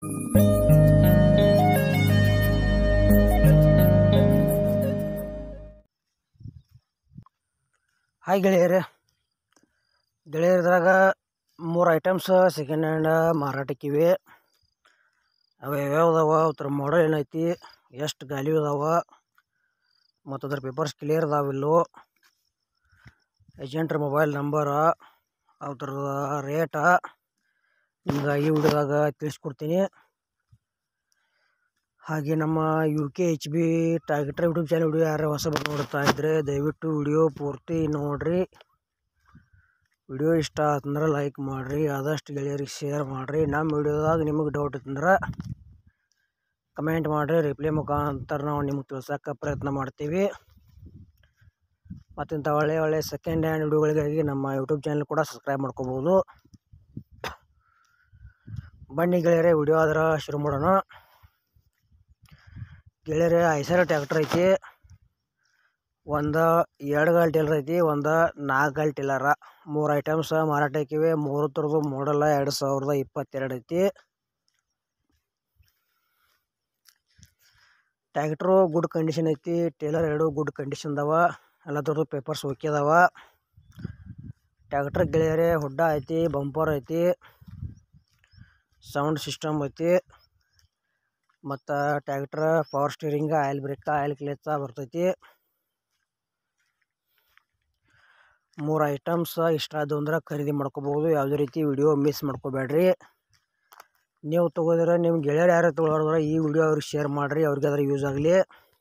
hi ಗೆಳೆಯರೇ ಗೆಳೆಯರದಾಗ ಮೂರು items second hand ಮಾರಾಟಕ್ಕಿವೆ ಅವು ಯಾವ್ಯಾವ ಅದಾವ ಅದ್ರ ಮಾಡಲ್ ಏನೈತಿ ಎಷ್ಟು ಗಾಲಿ ಅದಾವ ಮತ್ತು ಅದ್ರ ಪೇಪರ್ಸ್ ಕ್ಲಿಯರ್ ಅದಾವಿಲ್ಲೋ ಏಜೆಂಟ್ರ ಮೊಬೈಲ್ ನಂಬರ ಅದ್ರದ ರೇಟ ನಿಮ್ಗೆ ಈ ವಿಡಿಯೋದಾಗ ತಿಳಿಸ್ಕೊಡ್ತೀನಿ ಹಾಗೆ ನಮ್ಮ ಯು ಕೆ ಎಚ್ ಬಿ ಟಾರ್ಗೆಟರ್ ಯೂಟ್ಯೂಬ್ ಚಾನಲ್ ವಿಡಿಯೋ ಯಾರು ಹೊಸಬರು ನೋಡ್ತಾ ಇದ್ದರೆ ದಯವಿಟ್ಟು ವಿಡಿಯೋ ಪೂರ್ತಿ ನೋಡಿರಿ ವಿಡಿಯೋ ಇಷ್ಟ ಆತಂದ್ರೆ ಲೈಕ್ ಮಾಡಿರಿ ಆದಷ್ಟು ಗೆಳೆಯರಿಗೆ ಶೇರ್ ಮಾಡಿರಿ ನಮ್ಮ ವಿಡಿಯೋದಾಗ ನಿಮಗೆ ಡೌಟ್ ಇತ್ತಂದ್ರೆ ಕಮೆಂಟ್ ಮಾಡಿರಿ ರಿಪ್ಲೈ ಮುಖಾಂತರ ನಾವು ನಿಮ್ಗೆ ತಿಳ್ಸೋಕೆ ಪ್ರಯತ್ನ ಮಾಡ್ತೀವಿ ಮತ್ತು ಇಂಥ ಒಳ್ಳೆಯ ಒಳ್ಳೆಯ ಸೆಕೆಂಡ್ ಹ್ಯಾಂಡ್ ವಿಡಿಯೋಗಳಿಗಾಗಿ ನಮ್ಮ ಯೂಟ್ಯೂಬ್ ಚಾನಲ್ ಕೂಡ ಸಬ್ಸ್ಕ್ರೈಬ್ ಮಾಡ್ಕೋಬೋದು ಬನ್ನಿ ಗೆಳೆಯರೆ ವಿಡಿಯೋ ಆದ್ರೆ ಶುರು ಮಾಡೋಣ ಗೆಳೆಯರೆ ಐಸರ ಟ್ಯಾಕ್ಟ್ರ್ ಐತಿ ಒಂದು ಎರಡು ಗಾಲ್ ಟೇಲರ್ ಐತಿ ಒಂದು ನಾಲ್ಕು ಗಾಲ್ ಟೇಲರ ಮೂರು ಐಟಮ್ಸ್ ಮಾರಾಟ ಆಕಿವೆ ಮೂರು ಥರದ್ದು ಮಾಡಲ್ಲ ಎರಡು ಸಾವಿರದ ಇಪ್ಪತ್ತೆರಡು ಐತಿ ಟ್ಯಾಕ್ಟ್ರು ಗುಡ್ ಕಂಡೀಷನ್ ಐತಿ ಟೇಲರ್ ಎರಡು ಗುಡ್ ಕಂಡೀಷನ್ ಅದಾವ ಎಲ್ಲ ಥರದ್ದು ಪೇಪರ್ಸ್ ಓಕೆ ಅದಾವ ಟ್ಯಾಕ್ಟ್ರ್ ಗೆಳೆಯರೆ ಹುಡ್ಡ ಐತಿ ಬಂಪರ್ ಐತಿ ಸೌಂಡ್ ಸಿಸ್ಟಮ್ ಐತಿ ಮತ್ತು tractor power steering oil brake oil ಕ್ಲೇಚ ಬರ್ತೈತಿ ಮೂರು ಐಟಮ್ಸ್ ಇಷ್ಟ ಆದವು ಅಂದ್ರೆ ಖರೀದಿ ಮಾಡ್ಕೋಬೋದು ಯಾವುದೇ ರೀತಿ ವಿಡಿಯೋ ಮಿಸ್ ಮಾಡ್ಕೋಬೇಡ್ರಿ ನೀವು ತೊಗೋದ್ರೆ ನಿಮ್ಮ ಗೆಳೆಯರು ಯಾರು ತೊಗೊಳೋದ್ರೆ ಈ ವಿಡಿಯೋ ಅವ್ರಿಗೆ ಶೇರ್ ಮಾಡಿರಿ ಅವ್ರಿಗೆ ಅದ್ರ ಯೂಸ್ ಆಗಲಿ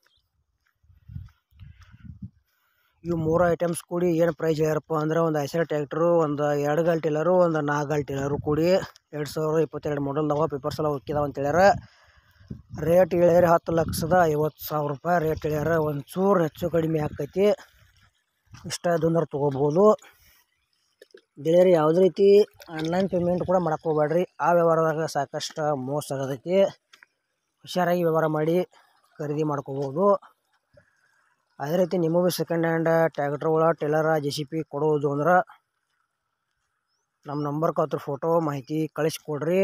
ಇವು ಮೂರು ಐಟಮ್ಸ್ ಕೂಡಿ ಏನು ಪ್ರೈಸ್ ಹೇಳ್ಯಾರಪ್ಪ ಅಂದ್ರೆ ಒಂದು ಐಸರ್ ಟ್ಯಾಕ್ಟ್ರು ಒಂದು ಎರಡು ಗಾಲ್ ಟೇಲರು ಒಂದು ನಾಲ್ಕು ಗಾಲ್ ಟೇಲರು ಕೂಡಿ ಎರಡು ಸಾವಿರದ ಇಪ್ಪತ್ತೆರಡು ಮಾಡಲ್ದವ ಪೇಪರ್ಸ್ ಎಲ್ಲ ಹೋಗಿದಾವ ಅಂತ ಹೇಳ್ಯಾರ ರೇಟ್ ಹೇಳ್ಯಾರ ಹತ್ತು ಲಕ್ಷದ ಐವತ್ತು ಸಾವಿರ ರೂಪಾಯಿ ರೇಟ್ ಹೇಳ್ಯಾರ ಒಂದು ಚೂರು ಹೆಚ್ಚು ಕಡಿಮೆ ಆಕೈತಿ ಇಷ್ಟ ಅಂದ್ರೆ ತೊಗೋಬೋದು ಗೆಳೆಯರು ಯಾವುದೇ ರೀತಿ ಆನ್ಲೈನ್ ಪೇಮೆಂಟ್ ಕೂಡ ಮಾಡಕ್ಕೆ ಹೋಗ್ಬೇಡ್ರಿ ಆ ವ್ಯವಹಾರದಾಗ ಸಾಕಷ್ಟು ಮೋಸ ಆಗತೈತಿ ಹುಷಾರಾಗಿ ವ್ಯವಹಾರ ಮಾಡಿ ಖರೀದಿ ಮಾಡ್ಕೋಬೋದು ಅದೇ ರೀತಿ ನಿಮಗೂ ಸೆಕೆಂಡ್ ಹ್ಯಾಂಡ್ ಟ್ಯಾಕ್ಟ್ರುಗಳ ಟೇಲರ ಜೆ ಸಿ ಪಿ ಕೊಡೋದು ಅಂದ್ರೆ ನಮ್ಮ ನಂಬರ್ಗೆ ಅದ್ರ ಫೋಟೋ ಮಾಹಿತಿ ಕಳಿಸ್ಕೊಡ್ರಿ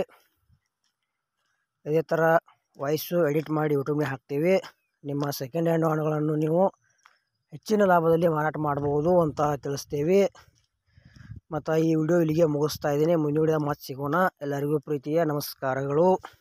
ಇದೇ ಥರ ವಾಯ್ಸು ಎಡಿಟ್ ಮಾಡಿ ಯೂಟ್ಯೂಬ್ಗೆ ಹಾಕ್ತೀವಿ ನಿಮ್ಮ ಸೆಕೆಂಡ್ ಹ್ಯಾಂಡ್ ವಾಹನಗಳನ್ನು ನೀವು ಹೆಚ್ಚಿನ ಲಾಭದಲ್ಲಿ ಮಾರಾಟ ಮಾಡ್ಬೋದು ಅಂತ ತಿಳಿಸ್ತೀವಿ ಮತ್ತು ಈ ವಿಡಿಯೋ ಇಲ್ಲಿಗೆ ಮುಗಿಸ್ತಾ ಇದ್ದೀನಿ ಮುಂದಿನ ವಿಡಿಯೋ ಮತ್ತೆ ಸಿಗೋಣ ಎಲ್ಲರಿಗೂ ಪ್ರೀತಿಯ ನಮಸ್ಕಾರಗಳು